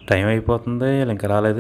Time అయిపోతుంది వీళ్ళు ఇంకా రాలేదు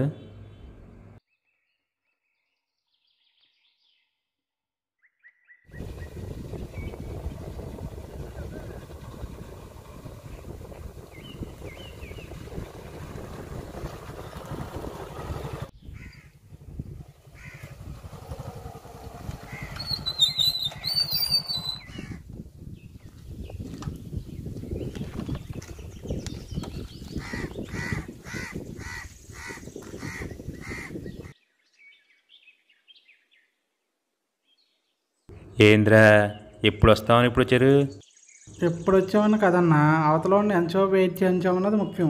ఏంద్రా ఎప్పుడు వస్తామని ఇప్పుడు వచ్చారు ఎప్పుడు వచ్చామని కదన్నా అవతల ఎంచో వెయిట్ చేయించామన్నది ముఖ్యం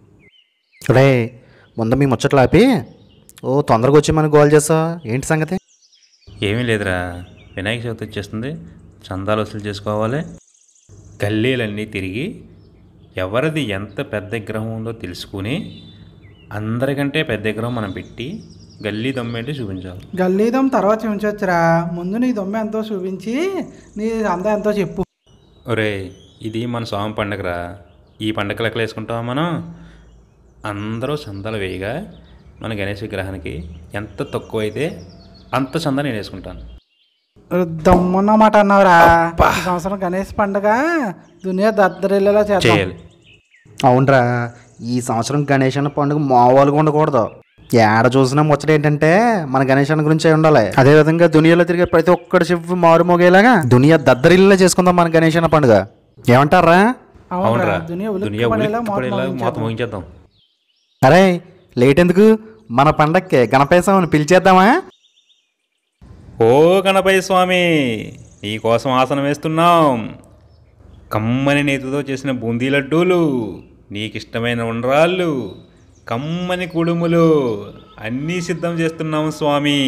రే ముందు మీ ముచ్చట్లు ఆపి ఓ తొందరగా వచ్చి మనకు గోల్ చేసా ఏంటి సంగతి ఏమీ లేదురా వినాయక చవితి వచ్చేస్తుంది చందాలు వసూలు చేసుకోవాలి గల్లీలన్నీ తిరిగి ఎవరిది ఎంత పెద్ద విగ్రహం ఉందో తెలుసుకుని అందరికంటే పెద్ద విగ్రహం మనం పెట్టి గల్లీ దమ్మేంటి చూపించాలి గల్లీదం తర్వాత చూపించవచ్చురా ముందు నీ దొమ్మ ఎంతో చూపించి నీ అందా ఎంతో చెప్పు ఒరే ఇది మన స్వామి పండగరా ఈ పండగ లెక్కలు వేసుకుంటామా మనం అందరూ చందాలు వేయగా మన గణేష్ విగ్రహానికి ఎంత తక్కువ అయితే అంత చందా నేను వేసుకుంటాను దమ్మున్న మాట అన్నావురా ఈ సంవత్సరం గణేష్ పండుగ దునియా దద్దరిల్లేలా చేద్దాం చేయాలి అవునరా ఈ సంవత్సరం గణేష్ అన్న పండుగ మామూలుగా ఉండకూడదు ఏడ చూసినా ముచ్చట ఏంటంటే మన గణేష్ అన్న గురించే ఉండాలి అదే విధంగా దునియాలో తిరిగే ప్రతి ఒక్కటి చెప్పు మారు మోగేలాగా దునియా దద్దరిల్లా చేసుకుందాం మన గణేష్ అన్న పండుగ ఏమంటారా అవునరా అవునరా దునియా దునియా ఉలిక్కి పడేలా ఉలిక్కి పడేలా మోతం మోత ముగించేద్దాం అరే లేట్ ఎందుకు మన పండక్కి గణపేశం పిలిచేద్దామా ఓ గణపతి స్వామి నీ కోసం ఆసనం వేస్తున్నాం కమ్మని నేతితో చేసిన బూందీ లడ్డూలు నీకిష్టమైన ఉండ్రాళ్ళు కమ్మని కుడుములు అన్నీ సిద్ధం చేస్తున్నాం స్వామి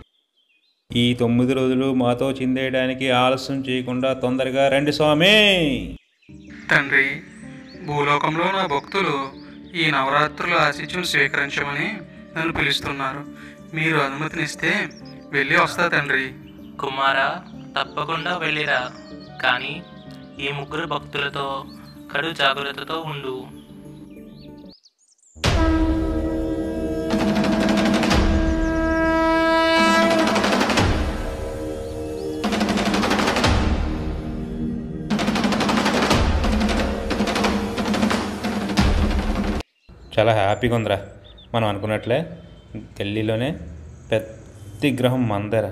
ఈ తొమ్మిది రోజులు మాతో చిందేయడానికి ఆలస్యం చేయకుండా తొందరగా రండి స్వామి తండ్రి భూలోకంలో నా భక్తులు ఈ నవరాత్రుల ఆశిత్యం స్వీకరించమని నన్ను పిలుస్తున్నారు మీరు అనుమతినిస్తే వెళ్ళి వస్తా తండ్రి కుమారా తప్పకుండా వెళ్ళిరా కానీ ఈ ముగ్గురు భక్తులతో కడు జాగ్రత్తతో ఉండు చాలా హ్యాపీగా ఉందిరా మనం అనుకున్నట్లే గల్లీలోనే పెద్ద విగ్రహం మందర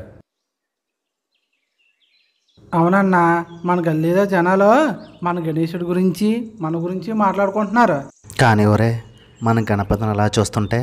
అవునన్నా మన గల్లీలో జనాలు మన గణేశుడి గురించి మన గురించి మాట్లాడుకుంటున్నారు కానీ ఒరే మన గణపతిని అలా చూస్తుంటే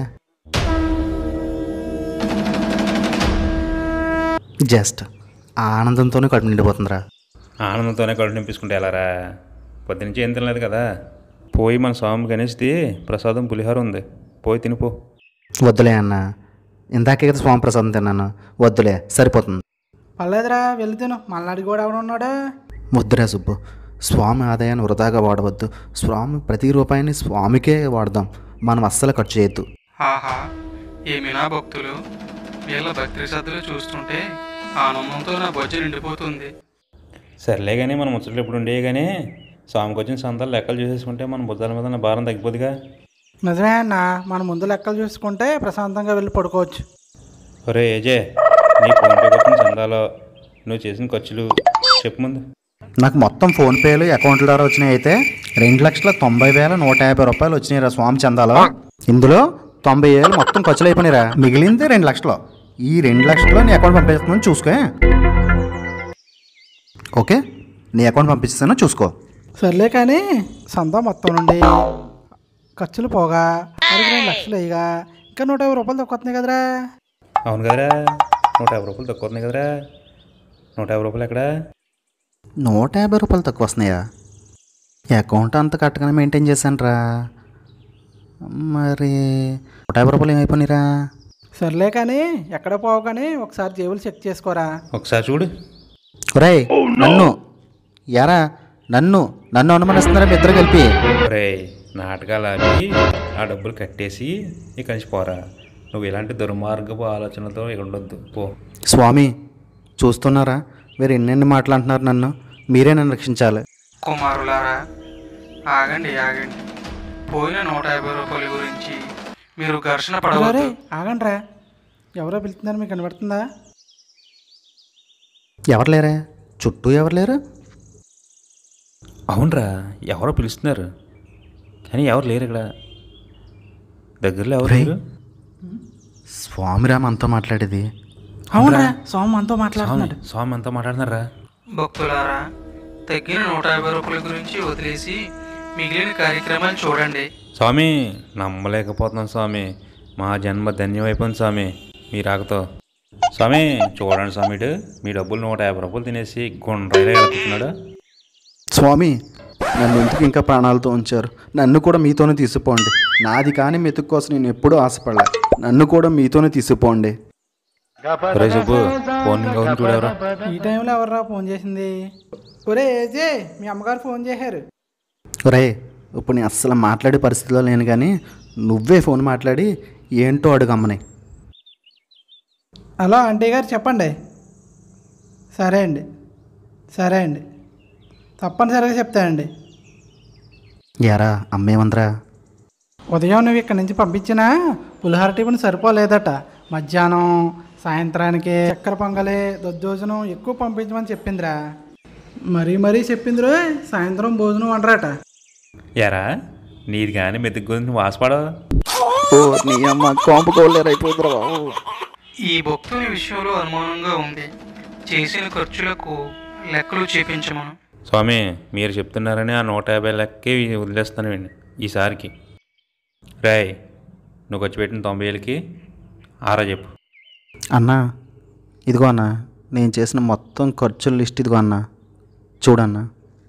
జస్ట్ ఆనందంతోనే కడుపు నిండిపోతుందిరా ఆనందంతోనే కడుపు నింపించుకుంటే ఎలారా పొద్దునుంచి ఏం తినలేదు కదా పోయి మన స్వామి గణేష్ది ప్రసాదం పులిహోర ఉంది పోయి తినిపో వద్దులే అన్న ఇందాకే కదా స్వామి ప్రసాదం తిన్నాను వద్దులే సరిపోతుంది పర్లేదురా వెళ్ళి తిను మళ్ళీ కూడా ఎవడు ఉన్నాడా వద్దురా సుబ్బు స్వామి ఆదాయాన్ని వృధాగా వాడవద్దు స్వామి ప్రతి రూపాయిని స్వామికే వాడదాం మనం అస్సలు ఖర్చు చేయొద్దు ఆహా ఏమి నా భక్తులు వీళ్ళ భక్తి శ్రద్ధలు చూస్తుంటే ఆనందంతో నా బొజ్జ నిండిపోతుంది సర్లే కానీ మనం ముచ్చట్లు ఎప్పుడు ఉండే కానీ స్వామికి వచ్చిన సంతాలు లెక్కలు చూసేసుకుంటే మన బుద్ధాల మీద ఉన్న భారం తగ్గిపోద్దిగా నిజమే అన్న మన ముందు లెక్కలు చూసుకుంటే ప్రశాంతంగా వెళ్ళి పడుకోవచ్చు ఒరే ఏజే నీ ఫోన్పే వచ్చిన చందాలో నువ్వు చేసిన ఖర్చులు చెప్పు ముందు నాకు మొత్తం ఫోన్పేలు అకౌంట్ల ద్వారా వచ్చినాయి అయితే రెండు లక్షల తొంభై వేల నూట యాభై రూపాయలు వచ్చినాయిరా స్వామి చందాలో ఇందులో తొంభై వేలు మొత్తం ఖర్చులు అయిపోయినాయిరా మిగిలింది రెండు లక్షలు ఈ రెండు లక్షలు నీ అకౌంట్ పంపిస్తున్నాను చూసుకో ఓకే నీ అకౌంట్ పంపిస్తాను చూసుకో సర్లే కానీ సంతా మొత్తం నుండి ఖర్చులు పోగా అడిగి రెండు లక్షలు అయ్యిగా ఇంకా నూట యాభై రూపాయలు తక్కువస్తున్నాయి కదరా అవును కదరా నూట యాభై రూపాయలు తక్కువ ఉన్నాయి కదరా నూట యాభై రూపాయలు ఎక్కడా నూట యాభై రూపాయలు తక్కువ వస్తున్నాయా అకౌంట్ అంత కరెక్ట్గానే మెయింటైన్ చేశాను రా మరి నూట యాభై రూపాయలు ఏమైపోయినాయిరా సర్లే కానీ ఎక్కడ పోవు కానీ ఒకసారి జేబులు చెక్ చేసుకోరా ఒకసారి చూడు ఒరేయ్ నన్ను యారా నన్ను నన్ను అనుమానిస్తున్నారా మీ ఇద్దరు కలిపి ఒరే నాటకాలు ఆపి ఆ డబ్బులు కట్టేసి ఇక్కడి నుంచి పోరా నువ్వు ఇలాంటి దుర్మార్గపు ఆలోచనలతో ఇక్కడ ఉండొద్దు పో స్వామి చూస్తున్నారా మీరు ఎన్నెన్ని మాటలు అంటున్నారు నన్ను మీరే నన్ను రక్షించాలి కుమారులారా ఆగండి ఆగండి పోయిన నూట యాభై రూపాయల గురించి మీరు ఘర్షణ అరే పడవద్దు ఆగండ్రా ఎవరో పిలుస్తున్నారు మీకు కనబడుతుందా ఎవరు లేరా చుట్టూ ఎవరు లేరు అవునరా ఎవరో పిలుస్తున్నారు కానీ ఎవరు లేరు ఇక్కడ దగ్గరలో ఎవరు రేయ్. లేరు స్వామిరా మనతో మాట్లాడేది అవునరా సోమ మనతో స్వామి మాట్లాడుతున్నాడు స్వామి అంతా మాట్లాడుతున్నారా భక్తులారా తగ్గిన నూట యాభై రూపాయల గురించి వదిలేసి మిగిలిన కార్యక్రమాలు చూడండి స్వామి నమ్మలేకపోతున్నాం స్వామి మా జన్మ ధన్యమైపోయింది స్వామి మీ రాకతో స్వామి చూడండి స్వామిడు మీ డబ్బులు నూట యాభై రూపాయలు తినేసి గుండ్రైగా వెళ్తున్నాడు స్వామి నన్ను ఎందుకు ఇంకా ప్రాణాలతో ఉంచారు నన్ను కూడా మీతోనే తీసుకుపోండి నాది కానీ మెతుకు కోసం నేను ఎప్పుడూ ఆశపడలే నన్ను కూడా మీతోనే తీసుకుపోండి ఒరే సుబ్బు ఫోన్ ఇంకా ఉంది చూడెవరా ఈ టైంలో ఎవర్రా ఫోన్ చేసింది ఒరే ఏజే మీ అమ్మగారు ఫోన్ చేశారు రే ఇప్పుడు నేను అస్సలు మాట్లాడే పరిస్థితిలో లేను కానీ నువ్వే ఫోన్ మాట్లాడి ఏంటో అడుగమ్మని హలో ఆంటీ గారు చెప్పండి సరే అండి సరే అండి తప్పనిసరిగా చెప్తానండి యారా అమ్మేమందరా ఉదయం నువ్వు ఇక్కడి నుంచి పంపించిన పులిహార టిఫిన్ సరిపోలేదట మధ్యాహ్నం సాయంత్రానికి చక్కెర పొంగలి దద్దోజనం ఎక్కువ పంపించమని చెప్పిందిరా మరీ మరీ చెప్పింది రో సాయంత్రం భోజనం వండరట ఎరా నీది కానీ మెతుకు గురించి వాసపడవు ఓ నీ అమ్మ కోంపకోలేరు అయిపోతురా బాబు ఈ భక్తుని విషయంలో అనుమానంగా ఉంది చేసిన ఖర్చులకు లెక్కలు చూపించమను స్వామి మీరు చెప్తున్నారని ఆ నూట యాభై లెక్కే వదిలేస్తాను ఈసారికి రాయ్ నువ్వు ఖర్చు పెట్టిన తొంభై వేలకి ఆరా చెప్పు అన్నా ఇదిగో అన్నా నేను చేసిన మొత్తం ఖర్చుల లిస్ట్ ఇదిగో అన్నా చూడన్నా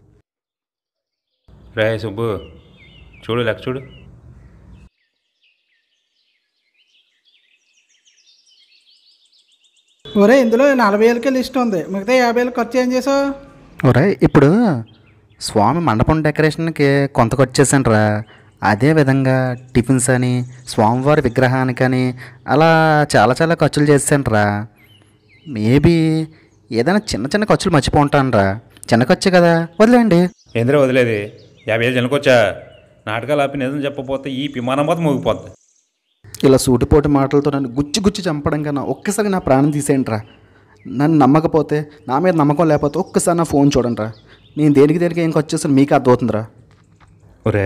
రాయ్ సుబ్బు చూడు లెక్క చూడు ఒరే ఇందులో నలభై వేలకే లిస్ట్ ఉంది మిగతా యాభై వేలు ఖర్చు ఏం చేసావు ఒరే ఇప్పుడు స్వామి మండపం డెకరేషన్కి కొంత ఖర్చు చేశాను రా అదే విధంగా టిఫిన్స్ అని స్వామివారి విగ్రహానికని అలా చాలా చాలా ఖర్చులు చేశాను రా మేబీ ఏదైనా చిన్న చిన్న ఖర్చులు మర్చిపోంటాను రా చిన్న ఖర్చు కదా వదిలేండి ఏంద్రా వదిలేది యాభై వేలు జనకొచ్చా నాటకాలు ఆపి నిజం చెప్పకపోతే ఈ విమానం పోతే మోగిపోద్ది ఇలా సూటిపోటి మాటలతో నన్ను గుచ్చి గుచ్చి చంపడం కన్నా ఒక్కసారి నా ప్రాణం తీసేయండి రా నన్ను నమ్మకపోతే నా మీద నమ్మకం లేకపోతే ఒక్కసారి నా ఫోన్ చూడండి రా నేను దేనికి దేనికి ఏం ఖర్చు చేస్తాను మీకు అర్థమవుతుందిరా ఒరే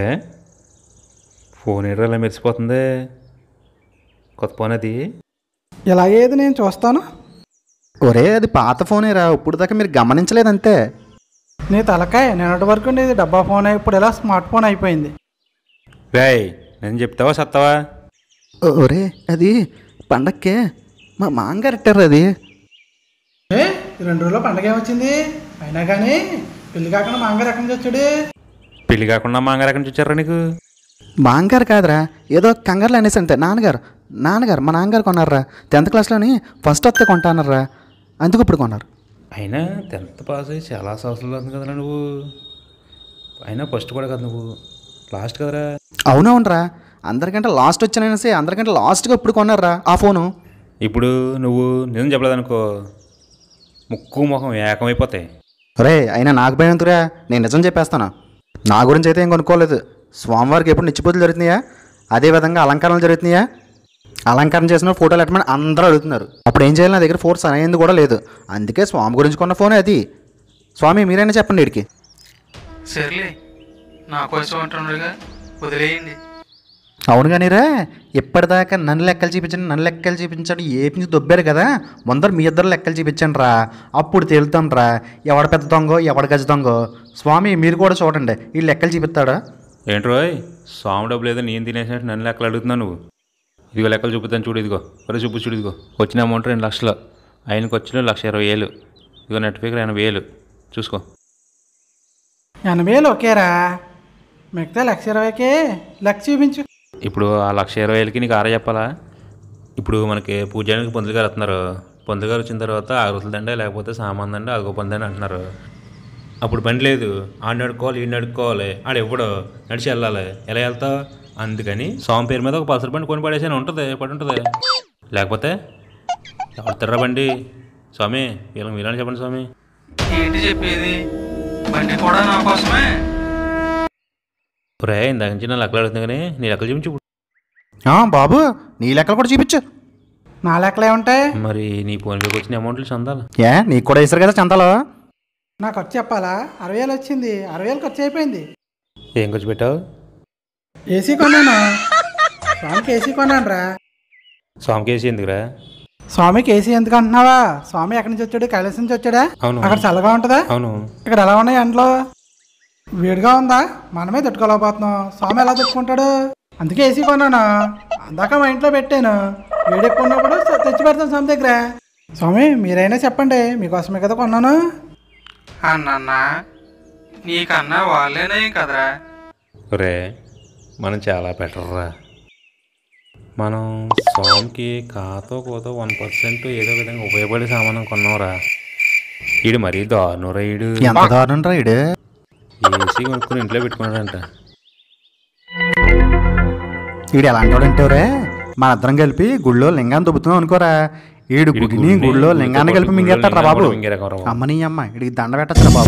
ఫోన్ ఏడ్రా ఇలా మెరిసిపోతుంది కొత్త ఫోన్ అది ఇలాగేది నేను చూస్తాను ఒరే అది పాత ఫోనే రా ఇప్పుడు దాకా మీరు గమనించలేదంతే నీ తలకాయ నిన్నటి వరకు నీది డబ్బా ఫోన్ ఇప్పుడు ఇలా స్మార్ట్ ఫోన్ అయిపోయింది రాయ్ నేను చెప్తావా సత్తావా ఒ- ఒరే అది పండక్కే మా మాంగారు ఇట్టారు అది ఏ ఈ రెండు రోజుల్లో పండగ ఏమొచ్చింది అయినా కానీ పెళ్లి కాకుండా మా అంగారు ఎక్కడి నుంచి వచ్చాడు పెళ్లి కాకుండా మాంగారు ఎక్కడి నుంచి వచ్చారా నీకు మాంగారు కాదురా ఏదో కంగారులో అనేసి అంతే నాన్నగారు నాన్నగారు మా నాన్నగారు కొన్నారా టెన్త్ క్లాస్లోని ఫస్ట్ వస్తే కొంటానరా అందుకు ఇప్పుడు కొన్నారు అయినా టెన్త్ పాస్ అయ్యి చాలా సంవత్సరాలు అవుతుంది కదరా నువ్వు అయినా ఫస్ట్ కూడా కదా నువ్వు లాస్ట్ కదరా అవునవునరా అందరికంటే లాస్ట్ వచ్చాననేసి అందరికంటే లాస్ట్గా ఇప్పుడు కొన్నారా ఆ ఫోను ఇప్పుడు నువ్వు నిజం చెప్పలేదనుకో ముక్కు ముఖం ఏకమైపోతాయి రే అయినా నాకు భయం ఎందుకురా నేను నిజం చెప్పేస్తాను నా గురించి అయితే ఏం కొనుక్కోలేదు స్వామివారికి ఎప్పుడు నిచ్చిపోతులు జరుగుతున్నాయా అదే విధంగా అలంకరణలు జరుగుతున్నాయా అలంకరణ చేసిన ఫోటోలు ఎట్టమని అందరూ అడుగుతున్నారు అప్పుడు ఏం చేయాలి నా దగ్గర ఫోర్స్ అనేది కూడా లేదు అందుకే స్వామి గురించి కొన్న ఫోనే అది స్వామి మీరైనా చెప్పండి వీడికి సర్లే నా కోసం అంటున్నాడుగా వదిలేయండి అవును కానీ రా ఇప్పటిదాకా నన్ను లెక్కలు చూపించండి నన్ను లెక్కలు చూపించండి ఏపీ నుంచి దొబ్బారు కదా ముందర మీ ఇద్దరు లెక్కలు చూపించండి రా అప్పుడు తేలుతాం రా ఎవడ పెద్ద దొంగో ఎవడ గజ దొంగో స్వామి మీరు కూడా చూడండి ఈ లెక్కలు చూపిస్తాడా ఏంట్రోయ్ స్వామి డబ్బులు ఏదో నేను తినేసినట్టు నన్ను లెక్కలు అడుగుతున్నావు నువ్వు ఇదిగో లెక్కలు చూపుతాను చూడు ఇదిగో ఒరే చూపు చూడు ఇదిగో వచ్చిన అమౌంట్ రెండు లక్షలు ఆయనకి వచ్చిన లక్ష ఇరవై వేలు ఇదిగో నెట్ ఫిగర్ ఎనభై వేలు చూసుకో ఎనభై వేలు ఓకేరా మిగతా లక్ష ఇరవైకి లక్ష చూపించు ఇప్పుడు ఆ లక్ష ఇరవై వేలకి నీకు ఆరా చెప్పాలా ఇప్పుడు మనకి పూజానికి పంతులు గారు వస్తున్నారు పంతులు గారు వచ్చిన తర్వాత ఆగుతుల దండే లేకపోతే సామాన్ దండే అదిగో పందని అంటున్నారు అప్పుడు బండి లేదు ఆడిని అడుక్కోవాలి ఈయన అడుక్కోవాలి ఆడు ఎప్పుడు నడిచి వెళ్ళాలి ఎలా వెళ్తావు అందుకని స్వామి పేరు మీద ఒక పసరు బండి కొని పడేసి ఉంటుంది పడి ఉంటుంది లేకపోతే ఎవరు తిర్ర బండి స్వామి వీళ్ళకి మీరని చెప్పండి స్వామి ఏంటి చెప్పేది బండి కూడా నా కోసమే రే ఇందాక నుంచి నా లెక్కలు అడుగుతుంది కానీ నీ లెక్కలు చూపించు ఇప్పుడు. ఆ, బాబు నీ లెక్కలు కూడా చూపించు నా లెక్కలు ఏముంటాయి మరి నీ ఫోన్పేకి వచ్చిన అమౌంట్లు చందాలి ఏ నీకు కూడా వేసారు కదా చందాలు నా ఖర్చు చెప్పాలా అరవై వేలు వచ్చింది అరవై వేలు ఖర్చు అయిపోయింది ఏం ఖర్చు పెట్టావు ఏసీ కొన్నాను స్వామికి ఏసీ కొన్నాను రా స్వామికి వేసి ఎందుకురా స్వామికి ఏసీ ఎందుకు అంటున్నావా స్వామి ఎక్కడి నుంచి వచ్చాడు కైలాసం నుంచి వచ్చాడా అవును అక్కడ చల్లగా ఉంటుందా అవును ఇక్కడ ఎలా ఉన్నాయి ఎండలో వేడిగా ఉందా మనమే తట్టుకోలేకపోతున్నాం స్వామి ఎలా తట్టుకుంటాడు అందుకే ఏసీ కొన్నాను అందాక మా ఇంట్లో పెట్టాను వేడి ఎక్కువ ఉన్నప్పుడు తె- తెచ్చి పెడతాను స్వామి దగ్గర స్వామి మీరైనా చెప్పండి మీకోసమే కదా కొన్నాను అన్నన్నా నీకన్నా వాళ్ళేనయం కదరా రే మనం చాలా బెటర్ రా మనం స్వామికి కాతో కోతో వన్ పర్సెంట్ ఏదో విధంగా ఉపయోగపడే సామానం కొన్నాంరా ఈడు మరీ దారుణరా ఈడు ఎంత దారుణం రా ఇడు ఏసీ కొనుక్కుని ఇంట్లో పెట్టుకున్నాడంట వీడు ఎలా అంటాడంటే రే మన ఇద్దరం కలిపి గుళ్ళో లింగాన్ని దుబ్బుతున్నాం అనుకోరా ఈడు ఈడు గుడిని గుడిని, గుళ్ళో గుడితో లింగాన్ని పాటు కలిపి గుళ్ళో మింగేస్తాడు రా లింగాన్ని బాబు కూడా మింగేరకం రా బాబు. అమ్మని అమ్మ ఇడికి దండ పెట్టచ్చురా బాబు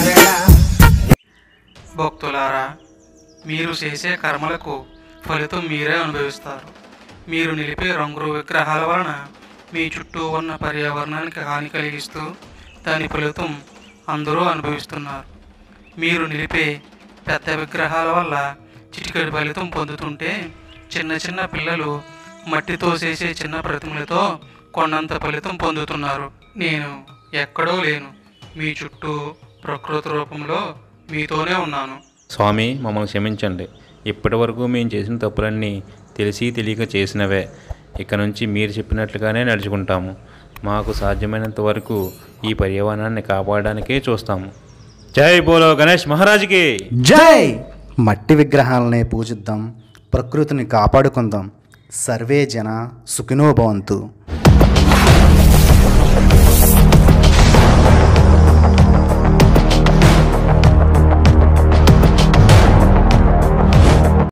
భక్తులారా మీరు చేసే కర్మలకు ఫలితం మీరే అనుభవిస్తారు మీరు నిలిపే రంగురు విగ్రహాల వలన మీ చుట్టూ ఉన్న పర్యావరణానికి హాని కలిగిస్తూ దాని ఫలితం అందరూ అనుభవిస్తున్నారు మీరు నిలిపే పెద్ద విగ్రహాల వల్ల చిటికెడు ఫలితం పొందుతుంటే చిన్న చిన్న పిల్లలు మట్టితో చేసే చిన్న ప్రతిమలతో కొండంత ఫలితం పొందుతున్నారు నేను ఎక్కడో లేను మీ చుట్టూ ప్రకృతి రూపంలో మీతోనే ఉన్నాను స్వామి మమ్మల్ని క్షమించండి ఇప్పటి వరకు మేము చేసిన తప్పులన్నీ తెలిసి తెలియక చేసినవే ఇక నుంచి మీరు చెప్పినట్లుగానే నడుచుకుంటాము మాకు సాధ్యమైనంత వరకు ఈ పర్యావరణాన్ని కాపాడడానికే చూస్తాము జై బోలో గణేష్ మహారాజ్కి జై మట్టి విగ్రహాలని పూజిద్దాం ప్రకృతిని కాపాడుకుందాం సర్వే జన సుఖినో భవంతు